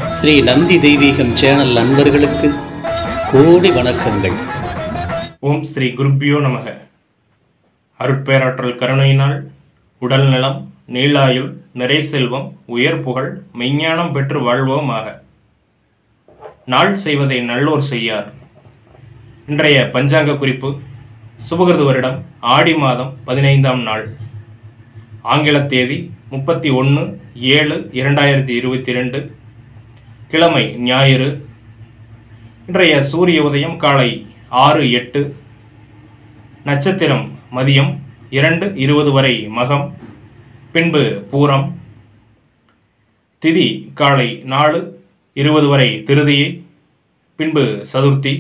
ஸ்ரீ நந்தி தெய்வீகம் சேனல் நண்பர்களுக்கு கோடி வணக்கங்கள் ஓம் ஸ்ரீ குருப்பியோ நமக அருட்பேராற்றல் கருணையினால் உடல் நலம் நீளாயுள் நிறை செல்வம் உயர் புகழ் மெஞ்ஞானம் பெற்று வாழ்வோமாக நாள் செய்வதை நல்லோர் செய்யார் இன்றைய பஞ்சாங்க குறிப்பு சுபகிருது வருடம் ஆடி மாதம் பதினைந்தாம் நாள் ஆங்கில தேதி முப்பத்தி ஒன்று ஏழு இரண்டாயிரத்தி இருபத்தி ரெண்டு கிழமை ஞாயிறு இன்றைய சூரிய உதயம் காலை ஆறு எட்டு நட்சத்திரம் மதியம் இரண்டு இருபது வரை மகம் பின்பு பூரம் திதி காலை நாலு இருபது வரை திருதியை பின்பு சதுர்த்தி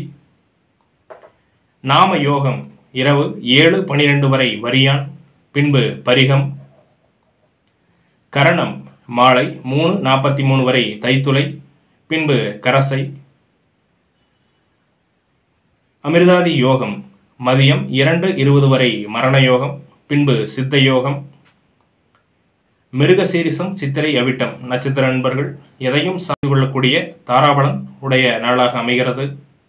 நாம யோகம் இரவு ஏழு பனிரெண்டு வரை வரியான் பின்பு பரிகம் கரணம் மாலை மூணு நாற்பத்தி மூணு வரை தைத்துளை பின்பு கரசை அமிர்தாதி யோகம் மதியம் இரண்டு இருபது வரை மரண யோகம் பின்பு சித்த யோகம் மிருகசீரிசம் சித்திரை அவிட்டம் நட்சத்திர நண்பர்கள் எதையும் சார்ந்து கொள்ளக்கூடிய தாராபலன் உடைய நாளாக அமைகிறது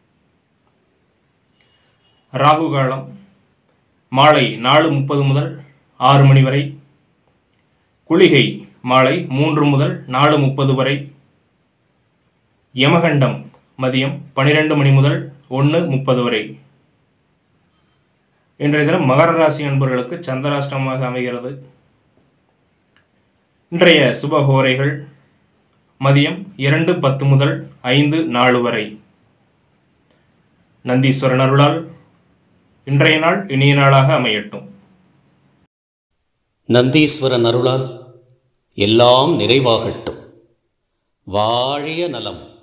ராகு காலம் மாலை நாலு முப்பது முதல் ஆறு மணி வரை குளிகை மாலை மூன்று முதல் நாலு முப்பது வரை யமகண்டம் மதியம் பனிரெண்டு மணி முதல் ஒன்று முப்பது வரை இன்றைய தினம் மகர ராசி அன்பர்களுக்கு சந்திராஷ்டமமாக அமைகிறது இன்றைய சுபஹோரைகள் மதியம் இரண்டு பத்து முதல் ஐந்து நாலு வரை நந்தீஸ்வரன் அருளால் இன்றைய நாள் இனிய நாளாக அமையட்டும் நந்தீஸ்வரன் அருளால் எல்லாம் நிறைவாகட்டும் வாழிய நலம்